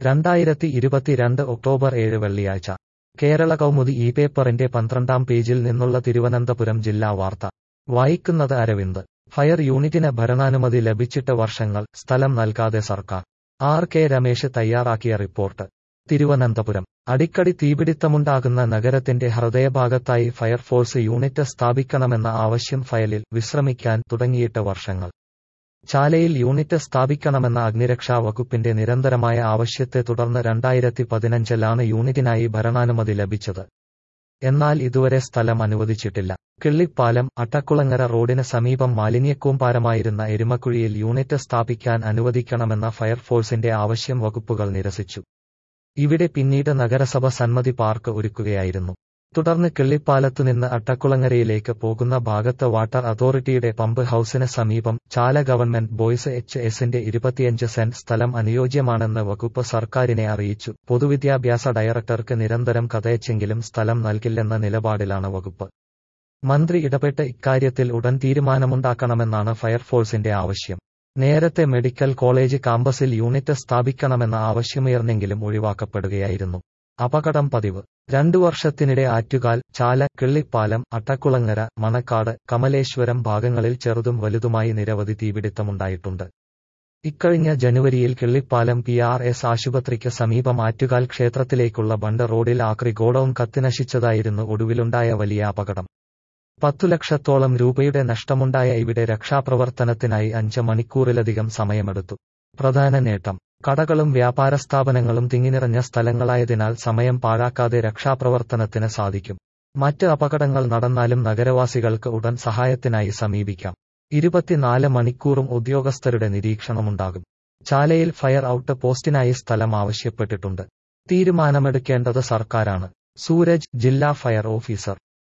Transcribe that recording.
രണ്ടായിരത്തി ഇരുപത്തിരണ്ട് ഒക്ടോബർ ഏഴ് വെള്ളിയാഴ്ച കേരള കൗമുദി ഈ പേപ്പറിന്റെ പന്ത്രണ്ടാം പേജിൽ നിന്നുള്ള തിരുവനന്തപുരം ജില്ലാ വാർത്ത വായിക്കുന്നത് അരവിന്ദ് ഫയർ യൂണിറ്റിന് ഭരണാനുമതി ലഭിച്ചിട്ട് വർഷങ്ങൾ സ്ഥലം നൽകാതെ സർക്കാർ ആർ കെ രമേശ് തയ്യാറാക്കിയ റിപ്പോർട്ട് തിരുവനന്തപുരം അടിക്കടി തീപിടിത്തമുണ്ടാകുന്ന നഗരത്തിന്റെ ഹൃദയഭാഗത്തായി ഫയർഫോഴ്സ് യൂണിറ്റ് സ്ഥാപിക്കണമെന്ന ആവശ്യം ഫയലിൽ വിശ്രമിക്കാൻ തുടങ്ങിയിട്ട് വർഷങ്ങൾ ചാലയിൽ യൂണിറ്റ് സ്ഥാപിക്കണമെന്ന അഗ്നിരക്ഷാ വകുപ്പിന്റെ നിരന്തരമായ ആവശ്യത്തെ തുടർന്ന് രണ്ടായിരത്തി പതിനഞ്ചിലാണ് യൂണിറ്റിനായി ഭരണാനുമതി ലഭിച്ചത് എന്നാൽ ഇതുവരെ സ്ഥലം അനുവദിച്ചിട്ടില്ല കിള്ളിപ്പാലം അട്ടക്കുളങ്ങര റോഡിന് സമീപം മാലിന്യക്കൂമ്പാരമായിരുന്ന എരുമക്കുഴിയിൽ യൂണിറ്റ് സ്ഥാപിക്കാൻ അനുവദിക്കണമെന്ന ഫയർഫോഴ്സിന്റെ ആവശ്യം വകുപ്പുകൾ നിരസിച്ചു ഇവിടെ പിന്നീട് നഗരസഭ സന്മതി പാർക്ക് ഒരുക്കുകയായിരുന്നു തുടർന്ന് കിള്ളിപ്പാലത്തുനിന്ന് അട്ടക്കുളങ്ങരയിലേക്ക് പോകുന്ന ഭാഗത്ത് വാട്ടർ അതോറിറ്റിയുടെ പമ്പ് ഹൌസിന് സമീപം ചാല ഗവൺമെന്റ് ബോയ്സ് എച്ച് എസിന്റെ ഇരുപത്തിയഞ്ച് സെന്റ് സ്ഥലം അനുയോജ്യമാണെന്ന് വകുപ്പ് സർക്കാരിനെ അറിയിച്ചു പൊതുവിദ്യാഭ്യാസ ഡയറക്ടർക്ക് നിരന്തരം കഥയച്ചെങ്കിലും സ്ഥലം നൽകില്ലെന്ന നിലപാടിലാണ് വകുപ്പ് മന്ത്രി ഇടപെട്ട് ഇക്കാര്യത്തിൽ ഉടൻ തീരുമാനമുണ്ടാക്കണമെന്നാണ് ഫയർഫോഴ്സിന്റെ ആവശ്യം നേരത്തെ മെഡിക്കൽ കോളേജ് കാമ്പസിൽ യൂണിറ്റ് സ്ഥാപിക്കണമെന്ന ആവശ്യമുയർന്നെങ്കിലും ഒഴിവാക്കപ്പെടുകയായിരുന്നു അപകടം പതിവ് രണ്ടു വർഷത്തിനിടെ ആറ്റുകാൽ ചാല കിള്ളിപ്പാലം അട്ടക്കുളങ്ങര മണക്കാട് കമലേശ്വരം ഭാഗങ്ങളിൽ ചെറുതും വലുതുമായി നിരവധി തീപിടുത്തമുണ്ടായിട്ടുണ്ട് ഇക്കഴിഞ്ഞ ജനുവരിയിൽ കിള്ളിപ്പാലം പി ആർ എസ് ആശുപത്രിക്ക് സമീപം ആറ്റുകാൽ ക്ഷേത്രത്തിലേക്കുള്ള ബണ്ട് റോഡിൽ ആക്രി ഗോഡൌൺ കത്തിനശിച്ചതായിരുന്നു ഒടുവിലുണ്ടായ വലിയ അപകടം പത്തു ലക്ഷത്തോളം രൂപയുടെ നഷ്ടമുണ്ടായ ഇവിടെ രക്ഷാപ്രവർത്തനത്തിനായി അഞ്ച് മണിക്കൂറിലധികം സമയമെടുത്തു പ്രധാന നേട്ടം കടകളും വ്യാപാര സ്ഥാപനങ്ങളും തിങ്ങിനിറഞ്ഞ സ്ഥലങ്ങളായതിനാൽ സമയം പാഴാക്കാതെ രക്ഷാപ്രവർത്തനത്തിന് സാധിക്കും മറ്റ് അപകടങ്ങൾ നടന്നാലും നഗരവാസികൾക്ക് ഉടൻ സഹായത്തിനായി സമീപിക്കാം ഇരുപത്തിനാല് മണിക്കൂറും ഉദ്യോഗസ്ഥരുടെ നിരീക്ഷണമുണ്ടാകും ചാലയിൽ ഫയർ ഔട്ട് പോസ്റ്റിനായി സ്ഥലം ആവശ്യപ്പെട്ടിട്ടുണ്ട് തീരുമാനമെടുക്കേണ്ടത് സർക്കാരാണ് സൂരജ് ജില്ലാ ഫയർ ഓഫീസർ